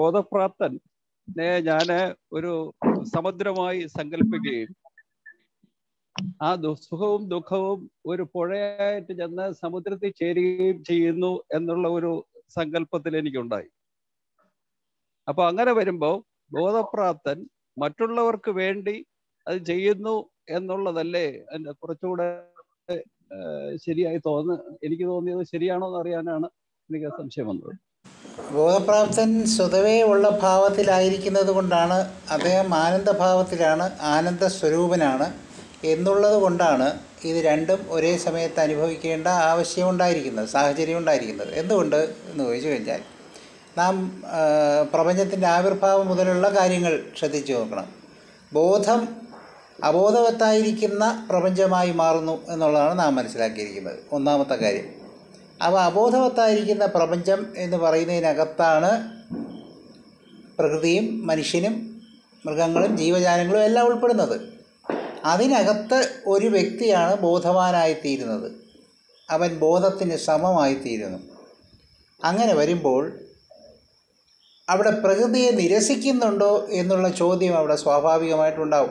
ബോധപ്രാപ്തൻ ഞാൻ ഒരു സമുദ്രമായി സങ്കല്പിക്കുകയും ആ ദു- സുഖവും ദുഃഖവും ഒരു പുഴയായിട്ട് ചെന്ന് സമുദ്രത്തിൽ ചേരുകയും ചെയ്യുന്നു എന്നുള്ള ഒരു സങ്കല്പത്തിൽ എനിക്കുണ്ടായി അപ്പൊ അങ്ങനെ വരുമ്പോൾ ബോധപ്രാപ്തൻ മറ്റുള്ളവർക്ക് വേണ്ടി അത് ചെയ്യുന്നു എന്നുള്ളതല്ലേ എൻ്റെ കുറച്ചുകൂടെ ഏഹ്, ശരിയായി തോന്നുന്നു എനിക്ക് തോന്നിയത് ശരിയാണോ എന്ന് അറിയാനാണ് എനിക്ക് സംശയം വന്നത് ബോധപ്രാപ്തൻ സ്വതവേ ഉള്ള ഭാവത്തിലായിരിക്കുന്നത് കൊണ്ടാണ് അദ്ദേഹം ആനന്ദഭാവത്തിലാണ് ആനന്ദ സ്വരൂപനാണ് എന്നുള്ളത് കൊണ്ടാണ് ഇത് രണ്ടും ഒരേ സമയത്ത് അനുഭവിക്കേണ്ട ആവശ്യമുണ്ടായിരിക്കുന്നത് സാഹചര്യം ഉണ്ടായിരിക്കുന്നത് എന്തുകൊണ്ട് എന്ന് ചോദിച്ചു കഴിഞ്ഞാൽ നാം ആ, പ്രപഞ്ചത്തിൻ്റെ ആവിർഭാവം മുതലുള്ള കാര്യങ്ങൾ ശ്രദ്ധിച്ചു നോക്കണം ബോധം അബോധവത്തായിരിക്കുന്ന പ്രപഞ്ചമായി മാറുന്നു എന്നുള്ളതാണ് നാം മനസ്സിലാക്കിയിരിക്കുന്നത് ഒന്നാമത്തെ കാര്യം അപ്പോൾ അബോധവത്തായിരിക്കുന്ന പ്രപഞ്ചം എന്ന് പറയുന്നതിനകത്താണ് പ്രകൃതിയും മനുഷ്യനും മൃഗങ്ങളും ജീവജാലങ്ങളും എല്ലാം ഉൾപ്പെടുന്നത് അതിനകത്ത് ഒരു വ്യക്തിയാണ് ബോധവാനായിത്തീരുന്നത് അവൻ ബോധത്തിന് സമമായിത്തീരുന്നു അങ്ങനെ വരുമ്പോൾ അവിടെ പ്രകൃതിയെ നിരസിക്കുന്നുണ്ടോ എന്നുള്ള ചോദ്യം അവിടെ സ്വാഭാവികമായിട്ടുണ്ടാവും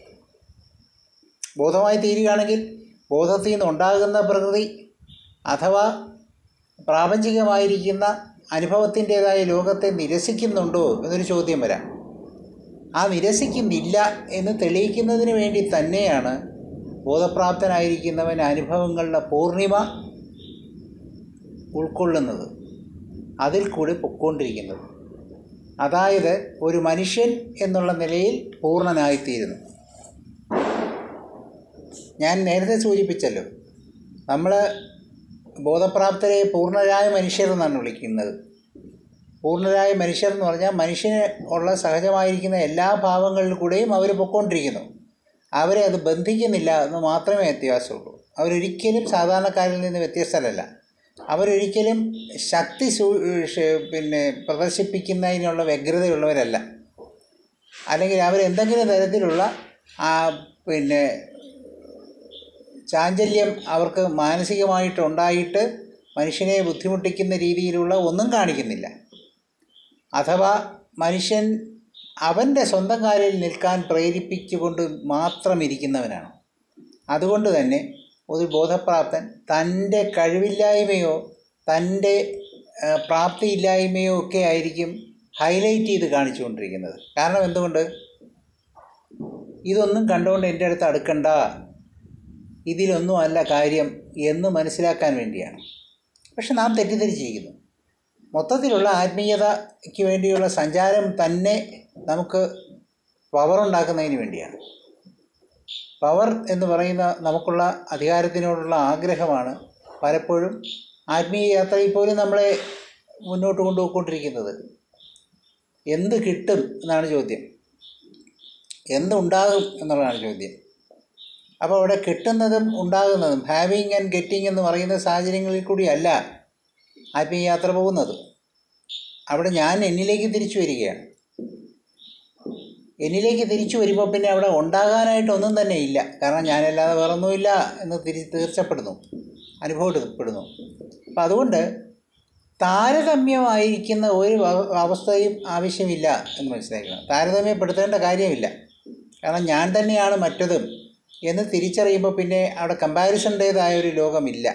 ബോധമായി തീരുകയാണെങ്കിൽ ബോധത്തിൽ നിന്ന് ഉണ്ടാകുന്ന പ്രകൃതി അഥവാ പ്രാപഞ്ചികമായിരിക്കുന്ന അനുഭവത്തിൻ്റെതായ ലോകത്തെ നിരസിക്കുന്നുണ്ടോ എന്നൊരു ചോദ്യം വരാം ആ നിരസിക്കുന്നില്ല എന്ന് തെളിയിക്കുന്നതിന് വേണ്ടി തന്നെയാണ് ബോധപ്രാപ്തനായിരിക്കുന്നവൻ അനുഭവങ്ങളുടെ പൂർണിമ ഉൾക്കൊള്ളുന്നത് അതിൽ കൂടി പൊക്കോണ്ടിരിക്കുന്നത് അതായത് ഒരു മനുഷ്യൻ എന്നുള്ള നിലയിൽ പൂർണ്ണനായിത്തീരുന്നു ഞാൻ നേരത്തെ സൂചിപ്പിച്ചല്ലോ നമ്മൾ ബോധപ്രാപ്തരെ പൂർണ്ണരായ മനുഷ്യർ എന്നാണ് വിളിക്കുന്നത് പൂർണ്ണരായ മനുഷ്യർ എന്ന് പറഞ്ഞാൽ മനുഷ്യന് ഉള്ള സഹജമായിരിക്കുന്ന എല്ലാ ഭാവങ്ങളിൽ കൂടെയും അവർ പൊക്കോണ്ടിരിക്കുന്നു അവരെ അത് ബന്ധിക്കുന്നില്ല എന്ന് മാത്രമേ വ്യത്യാസമുള്ളൂ അവരൊരിക്കലും സാധാരണക്കാരിൽ നിന്ന് വ്യത്യസ്തരല്ല അവരൊരിക്കലും ശക്തി സൂ ഷ- പിന്നെ പ്രദർശിപ്പിക്കുന്നതിനുള്ള വ്യഗ്രതയുള്ളവരല്ല അല്ലെങ്കിൽ അവരെന്തെങ്കിലും തരത്തിലുള്ള ആ പിന്നെ ചാഞ്ചല്യം അവർക്ക് മാനസികമായിട്ടുണ്ടായിട്ട് മനുഷ്യനെ ബുദ്ധിമുട്ടിക്കുന്ന രീതിയിലുള്ള ഒന്നും കാണിക്കുന്നില്ല അഥവാ മനുഷ്യൻ അവൻ്റെ സ്വന്തം കാലിൽ നിൽക്കാൻ പ്രേരിപ്പിച്ചുകൊണ്ട് മാത്രം ഇരിക്കുന്നവനാണ് അതുകൊണ്ട് തന്നെ ഒരു ബോധപ്രാപ്തൻ തൻ്റെ കഴിവില്ലായ്മയോ തൻ്റെ ആ, പ്രാപ്തിയില്ലായ്മയോ ഒക്കെ ആയിരിക്കും ഹൈലൈറ്റ് ചെയ്ത് കാണിച്ചുകൊണ്ടിരിക്കുന്നത് കാരണം എന്തുകൊണ്ട് ഇതൊന്നും കണ്ടുകൊണ്ട് എൻ്റെ അടുത്ത് അടുക്കണ്ട ഇതിലൊന്നും അല്ല കാര്യം എന്ന് മനസ്സിലാക്കാൻ വേണ്ടിയാണ് പക്ഷെ നാം തെറ്റിദ്ധരിച്ചിരിക്കുന്നു മൊത്തത്തിലുള്ള ആത്മീയതയ്ക്ക് വേണ്ടിയുള്ള സഞ്ചാരം തന്നെ നമുക്ക് പവർ ഉണ്ടാക്കുന്നതിന് വേണ്ടിയാണ് പവർ എന്ന് പറയുന്ന നമുക്കുള്ള അധികാരത്തിനോടുള്ള ആഗ്രഹമാണ് പലപ്പോഴും ആത്മീയ യാത്രയിൽ പോലും നമ്മളെ മുന്നോട്ട് കൊണ്ടുപോയിക്കൊണ്ടിരിക്കുന്നത് എന്ത് കിട്ടും എന്നാണ് ചോദ്യം എന്തുണ്ടാകും എന്നുള്ളതാണ് ചോദ്യം അപ്പോൾ അവിടെ കിട്ടുന്നതും ഉണ്ടാകുന്നതും ഹാവിങ് ആൻഡ് ഗെറ്റിംഗ് എന്ന് പറയുന്ന സാഹചര്യങ്ങളിൽ കൂടിയല്ല ആത്മീയ യാത്ര പോകുന്നത് അവിടെ ഞാൻ എന്നിലേക്ക് തിരിച്ചു വരികയാണ് എന്നിലേക്ക് തിരിച്ചു വരുമ്പോൾ പിന്നെ അവിടെ ഉണ്ടാകാനായിട്ടൊന്നും തന്നെ ഇല്ല കാരണം ഞാനല്ലാതെ വേറൊന്നുമില്ല എന്ന് തിരി തീർച്ചപ്പെടുന്നു അനുഭവപ്പെടുന്നു അപ്പം അതുകൊണ്ട് താരതമ്യമായിരിക്കുന്ന ഒരു അവ- അവസ്ഥയും ആവശ്യമില്ല എന്ന് മനസ്സിലാക്കണം താരതമ്യപ്പെടുത്തേണ്ട കാര്യമില്ല കാരണം ഞാൻ തന്നെയാണ് മറ്റതും എന്ന് തിരിച്ചറിയുമ്പോൾ പിന്നെ അവിടെ കമ്പാരിസൻ്റേതായ ഒരു ലോകമില്ല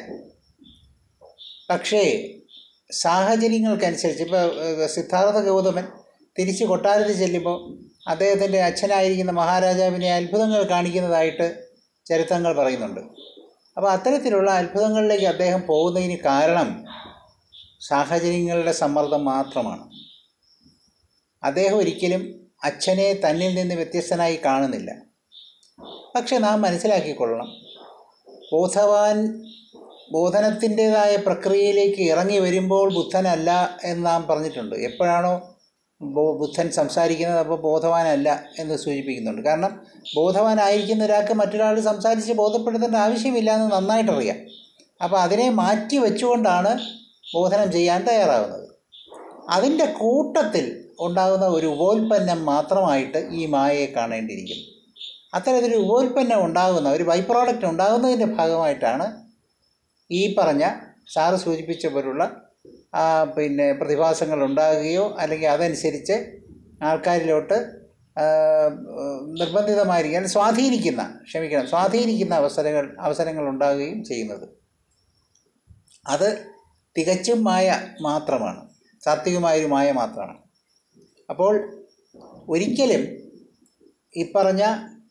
പക്ഷേ സാഹചര്യങ്ങൾക്കനുസരിച്ച് ഇപ്പോൾ സിദ്ധാർത്ഥ ഗൗതമൻ തിരിച്ച് കൊട്ടാരത്തിൽ ചെല്ലുമ്പോൾ അദ്ദേഹത്തിൻ്റെ അച്ഛനായിരിക്കുന്ന മഹാരാജാവിനെ അത്ഭുതങ്ങൾ കാണിക്കുന്നതായിട്ട് ചരിത്രങ്ങൾ പറയുന്നുണ്ട് അപ്പോൾ അത്തരത്തിലുള്ള അത്ഭുതങ്ങളിലേക്ക് അദ്ദേഹം പോകുന്നതിന് കാരണം സാഹചര്യങ്ങളുടെ സമ്മർദ്ദം മാത്രമാണ് അദ്ദേഹം ഒരിക്കലും അച്ഛനെ തന്നിൽ നിന്ന് വ്യത്യസ്തനായി കാണുന്നില്ല പക്ഷെ നാം മനസ്സിലാക്കിക്കൊള്ളണം ബോധവാൻ ബോധനത്തിൻ്റെതായ പ്രക്രിയയിലേക്ക് ഇറങ്ങി വരുമ്പോൾ ബുദ്ധനല്ല എന്ന് നാം പറഞ്ഞിട്ടുണ്ട് എപ്പോഴാണോ ബോ- ബുദ്ധൻ സംസാരിക്കുന്നത് അപ്പോൾ ബോധവാനല്ല എന്ന് സൂചിപ്പിക്കുന്നുണ്ട് കാരണം ബോധവാനായിരിക്കുന്ന ഒരാൾക്ക് മറ്റൊരാൾ സംസാരിച്ച് ബോധപ്പെടുത്തേണ്ട ആവശ്യമില്ല എന്ന് നന്നായിട്ടറിയാം അപ്പോൾ അതിനെ മാറ്റി വെച്ചുകൊണ്ടാണ് ബോധനം ചെയ്യാൻ തയ്യാറാവുന്നത് അതിൻ്റെ കൂട്ടത്തിൽ ഉണ്ടാകുന്ന ഒരു ഉപോൽപ്പന്നം മാത്രമായിട്ട് ഈ മായയെ കാണേണ്ടിയിരിക്കുന്നു അത്തരത്തിലൊരു ഉപോൽപ്പന്നം ഉണ്ടാകുന്ന ഒരു ബൈ പ്രോഡക്റ്റ് ഉണ്ടാകുന്നതിൻ്റെ ഭാഗമായിട്ടാണ് ഈ പറഞ്ഞ സാറ് സൂചിപ്പിച്ച പോലുള്ള ആ, പിന്നെ പ്രതിഭാസങ്ങൾ ഉണ്ടാകുകയോ അല്ലെങ്കിൽ അതനുസരിച്ച് ആൾക്കാരിലോട്ട് ആ, നിർബന്ധിതമായിരിക്കാൻ സ്വാധീനിക്കുന്ന ക്ഷമിക്കണം സ്വാധീനിക്കുന്ന അവസരങ്ങൾ അവസരങ്ങൾ ഉണ്ടാകുകയും ചെയ്യുന്നത് അത് തികച്ചും മായ മാത്രമാണ് സാത്വികമായൊരു മായ മാത്രമാണ് അപ്പോൾ ഒരിക്കലും ഈ പറഞ്ഞ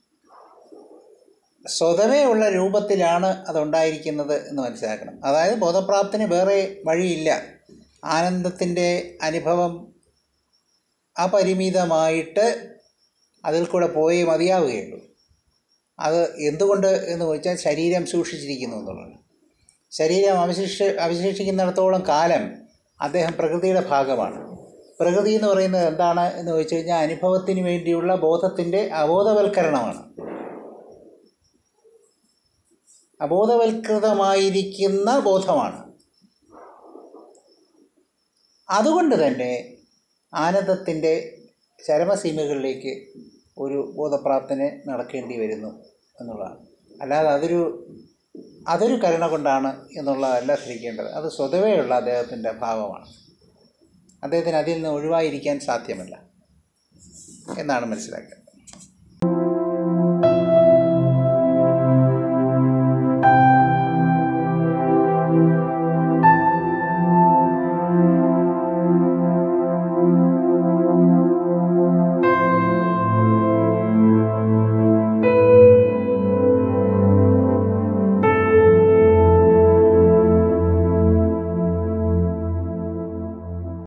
സ്വതവേ ഉള്ള രൂപത്തിലാണ് അതുണ്ടായിരിക്കുന്നത് എന്ന് മനസ്സിലാക്കണം അതായത് ബോധപ്രാപ്തിന് വേറെ വഴിയില്ല ആനന്ദത്തിൻ്റെ അനുഭവം അപരിമിതമായിട്ട് അതിൽ കൂടെ പോയേ മതിയാവുകയുള്ളൂ അത് എന്തുകൊണ്ട് എന്ന് ചോദിച്ചാൽ ശരീരം സൂക്ഷിച്ചിരിക്കുന്നു എന്നുള്ളതാണ് ശരീരം അവശേഷ അവശേഷിക്കുന്നിടത്തോളം കാലം അദ്ദേഹം പ്രകൃതിയുടെ ഭാഗമാണ് പ്രകൃതി എന്ന് പറയുന്നത് എന്താണ് എന്ന് ചോദിച്ചു കഴിഞ്ഞാൽ അനുഭവത്തിന് വേണ്ടിയുള്ള ബോധത്തിൻ്റെ അബോധവൽക്കരണമാണ് അബോധവൽകൃതമായിരിക്കുന്ന ബോധമാണ് അതുകൊണ്ട് തന്നെ ആനന്ദത്തിൻ്റെ ചരമസീമകളിലേക്ക് ഒരു ബോധപ്രാപ്തനെ നടക്കേണ്ടി വരുന്നു എന്നുള്ളതാണ് അല്ലാതെ അതൊരു അതൊരു കരുണ കൊണ്ടാണ് എന്നുള്ളതല്ല ധരിക്കേണ്ടത് അത് സ്വതവേയുള്ള അദ്ദേഹത്തിൻ്റെ ഭാവമാണ് അദ്ദേഹത്തിന് അതിൽ നിന്ന് ഒഴിവായിരിക്കാൻ സാധ്യമല്ല എന്നാണ് മനസ്സിലാക്കേണ്ടത്